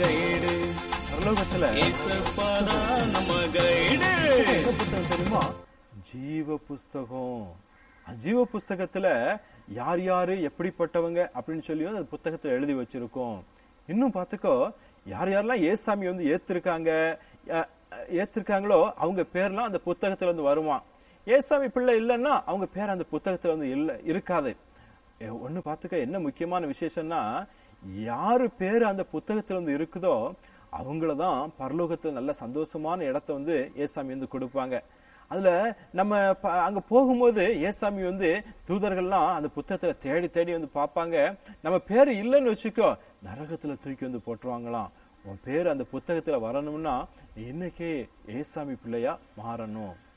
guide பரலோகத்துல ஏசப்பாதான் நம்ம guide என்ன புத்தகம் தெரியுமா ஜீவ புஸ்தகம் அந்த ஜீவ புஸ்தகத்துல யார் யாரு எப்படிப்பட்டவங்க அப்படின்னு சொல்லி அந்த புத்தகத்துல எழுதி வச்சிருக்கோம் இன்னும் பார்த்துக்கோ யார் யாரெல்லாம் ஏசாமி வந்து ஏத்திருக்காங்க அஹ், அஹ், ஏத்திருக்காங்களோ அவங்க பேர்லாம் அந்த புத்தகத்துல வந்து வருவான் ஏசாமி பிள்ளை இல்லைன்னா அவங்க பேர் அந்த புத்தகத்துல வந்து இல்ல இருக்காது எ- ஒண்ணு பார்த்துக்க என்ன முக்கியமான விசேஷம்னா யாரு பேர் அந்த புத்தகத்துல வந்து இருக்குதோ அவங்கள தான் பரலோகத்துல நல்ல சந்தோஷமான இடத்த வந்து ஏசாமி வந்து கொடுப்பாங்க அதுல நம்ம ப- அங்க போகும்போது ஏசாமி வந்து தூதர்கள்லாம் அந்த புத்தகத்துல தேடி தேடி வந்து பார்ப்பாங்க நம்ம பேர் இல்லைன்னு வச்சுக்கோ நரகத்துல தூக்கி வந்து போட்டுருவாங்களாம் உன் பேர் அந்த புத்தகத்துல வரணும்னா இன்னைக்கே ஏசாமி பிள்ளையா மாறணும்